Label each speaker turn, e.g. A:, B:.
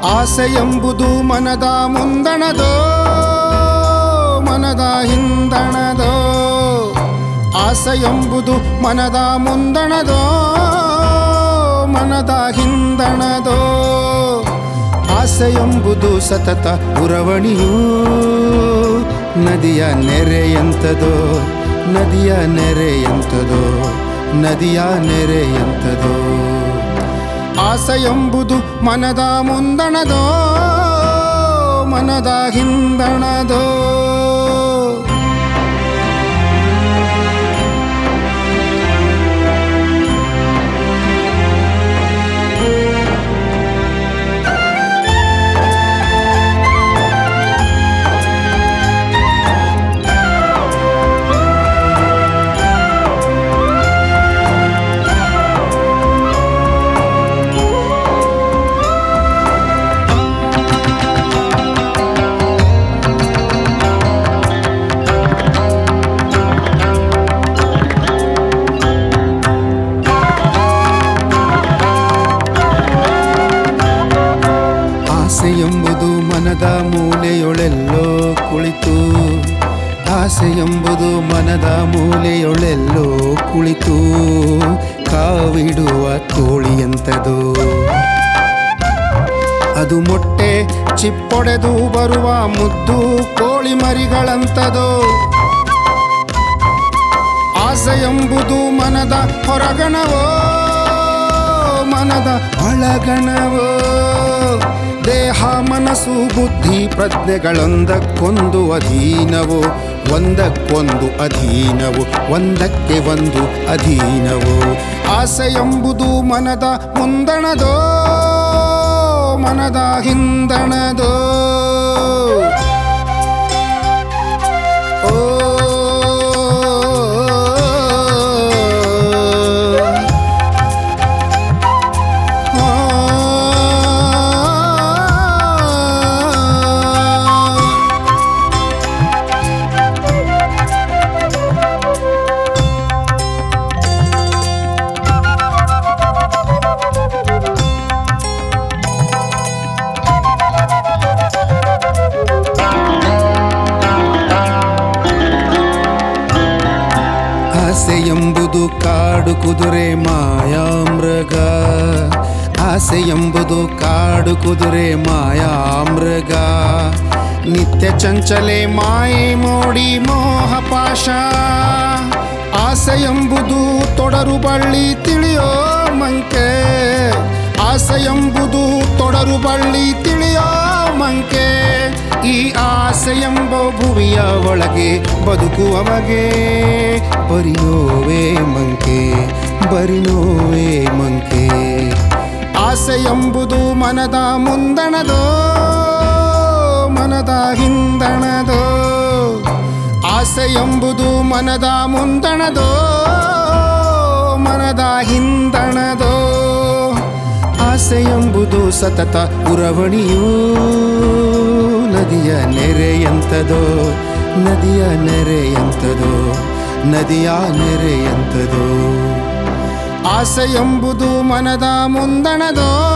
A: ಆಸೆ ಎಂಬುದು ಮನದ ಮುಂದಣದೋ ಮನದ ಹಿಂದಣದೋ ಆಸೆ ಎಂಬುದು ಮನದ ಮುಂದಣದೋ ಮನದ ಹಿಂದಣದೋ ಆಸೆ ಎಂಬುದು ಸತತ ಉರವಣಿಯೂ ನದಿಯ ನೆರೆಯಂತದೋ ನದಿಯ ನೆರೆಯಂತದೋ ನದಿಯ ನೆರೆಯಂತದೋ ಆಸೆ ಎಂಬುದು ಮನದ ಮುಂದಣದೋ ಮನದ ಹಿಂದಣದೋ ಆಸೆ ಎಂಬುದು ಮನದ ಮೂಲೆಯೊಳೆಲ್ಲೋ ಕುಳಿತು ಆಸೆ ಎಂಬುದು ಮನದ ಮೂಲೆಯೊಳೆಲ್ಲೋ ಕುಳಿತು ಕಾವಿಡುವ ಕೋಳಿಯಂತದು ಅದು ಮೊಟ್ಟೆ ಚಿಪ್ಪೊಡೆದು ಬರುವ ಮುದ್ದು ಕೋಳಿ ಮರಿಗಳಂತದು ಆಸೆ ಎಂಬುದು ಮನದ ಹೊರಗಣವೋ ಮನದ ಒಳಗಣವೋ ದೇಹ ಮನಸ್ಸು ಬುದ್ಧಿ ಪ್ರಜ್ಞೆಗಳೊಂದಕ್ಕೊಂದು ಅಧೀನವು ಒಂದಕ್ಕೊಂದು ಅಧೀನವು ಒಂದಕ್ಕೆ ಒಂದು ಅಧೀನವು ಆಸೆ ಎಂಬುದು ಮನದ ಮುಂದಣದೋ ಮನದ ಹಿಂದಣದೋ ಓ ಆಸೆ ಎಂಬುದು ಕಾಡು ಕುದುರೆ ಮಾಯಾಮೃಗ ಆಸೆ ಎಂಬುದು ಕಾಡು ಕುದುರೆ ಮಾಯಾಮೃಗ ನಿತ್ಯ ಚಂಚಲೆ ಮಾಯೆ ಮೋಡಿ ಮೋಹ ಪಾಶ ಆಸೆ ಎಂಬುದು ತೊಡರು ಬಳ್ಳಿ ತಿಳಿಯೋ ಮಂಕೆ ಆಸೆ ಎಂಬುದು ತೊಡರು ಬಳ್ಳಿ ತಿಳಿಯೋ ಮಂಕೆ ಈ ಆಸೆ ಎಂಬ ಭುವಿಯ ಒಳಗೆ ಬದುಕುವವಗೆ ಬರಿನೋವೇ ಮಂಕೆ ಬರಿನೋವೇ ಮಂಕೆ ಆಸೆ ಎಂಬುದು ಮನದ ಮುಂದಣದೋ ಮನದ ಹಿಂದಣದೋ ಆಸೆ ಎಂಬುದು ಮನದ ಮುಂದಣದೋ ಮನದ ಹಿಂದಣದೋ ಆಸೆ ಎಂಬುದು ಸತತ ಉರವಣಿಯೂ ನದಿಯ ನೆರೆಯಂತದೋ ನದಿಯ ನೆರೆಯಂತದೋ ನದಿಯ ನೆರೆಯಂತದೋ ಆಸೆ ಎಂಬುದು ಮನದ ಮುಂದಣದೋ